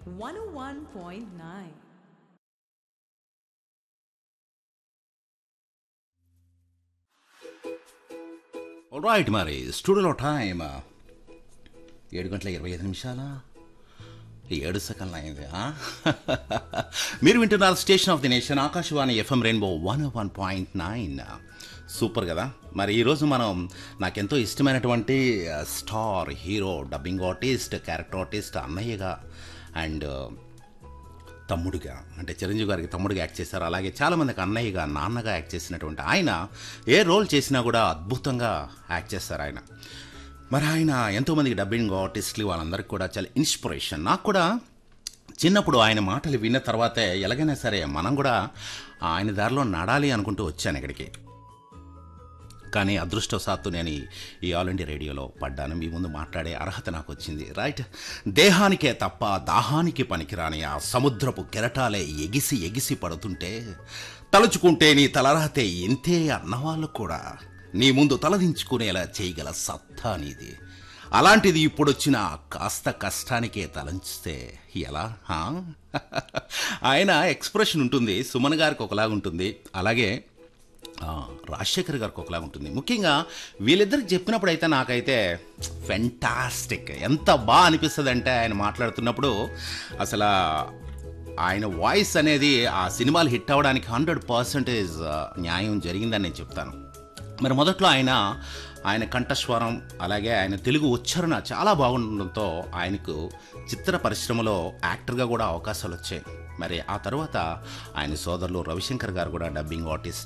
101.9. Right మరి స్టూడియోలో time ఏడు గంటల ఇరవై ఐదు నిమిషాల ఏడు సెకండ్లు అయింది ఆ? మీరు వింటున్నారు station of the nation Akashvani FM rainbow one one point nine super కదా మరి ఈరోజు మనం నాకెంతో ఇష్టమైనటువంటి ఆ, star hero dubbing artist character artist అన్నయ్యగా అండ్ తమ్ముడిగా అంటే చిరంజీవి గారికి తమ్ముడిగా యాక్ట్ చేశారు అలాగే చాలామందికి అన్నయ్యగా నాన్నగా యాక్ట్ చేసినటువంటి ఆయన ఏ రోల్ చేసినా కూడా అద్భుతంగా యాక్ట్ చేస్తారు ఆయన మరి ఆయన ఎంతోమందికి డబ్బింగ్ ఆర్టిస్టులు వాళ్ళందరికీ కూడా చాలా ఇన్స్పిరేషన్ నాకు కూడా చిన్నప్పుడు ఆయన మాటలు విన్న తర్వాతే ఎలాగైనా సరే మనం కూడా ఆయన దారిలో నడాలి అనుకుంటూ వచ్చాను ఇక్కడికి కానీ అదృష్టవశాత్తు నేను ఈ- ఈ ఆల్ ఇండియా రేడియోలో పడ్డాను మీ ముందు మాట్లాడే అర్హత నాకు వచ్చింది రైట్ దేహానికే తప్ప దాహానికి పనికిరాని ఆ సముద్రపు కెరటాలే ఎగిసి ఎగిసి పడుతుంటే తలుచుకుంటే నీ తలరాతే ఇంతే అన్నవాళ్ళు కూడా నీ ముందు తలదించుకునేలా చేయగల సత్తా నీది అలాంటిది ఇప్పుడొచ్చిన కాస్త కష్టానికే తలంచితే ఎలా హా? ఆయన ఎక్స్ప్రెషన్ ఉంటుంది సుమన్ గారికి ఒకలాగా ఉంటుంది అలాగే ఆ, రాజశేఖర్ గారికి ఒకలాగా ఉంటుంది ముఖ్యంగా వీళ్ళిద్దరికి చెప్పినప్పుడు అయితే నాకైతే ఫెంటాస్టిక్ ఎంత బాగా అనిపిస్తుంది అంటే ఆయన మాట్లాడుతున్నప్పుడు అసలు ఆయన వాయిస్ అనేది ఆ సినిమాలు హిట్ అవ్వడానికి హండ్రెడ్ పర్సెంటేజ్ న్యాయం జరిగిందని నేను చెప్తాను మరి మొదట్లో ఆయన ఆయన కంఠస్వరం అలాగే ఆయన తెలుగు ఉచ్చారణ చాలా బాగుండడంతో ఆయనకు చిత్ర పరిశ్రమలో యాక్టర్గా కూడా అవకాశాలు వచ్చాయి మరి ఆ తర్వాత ఆయన సోదరులు రవిశంకర్ గారు కూడా డబ్బింగ్ ఆర్టిస్ట్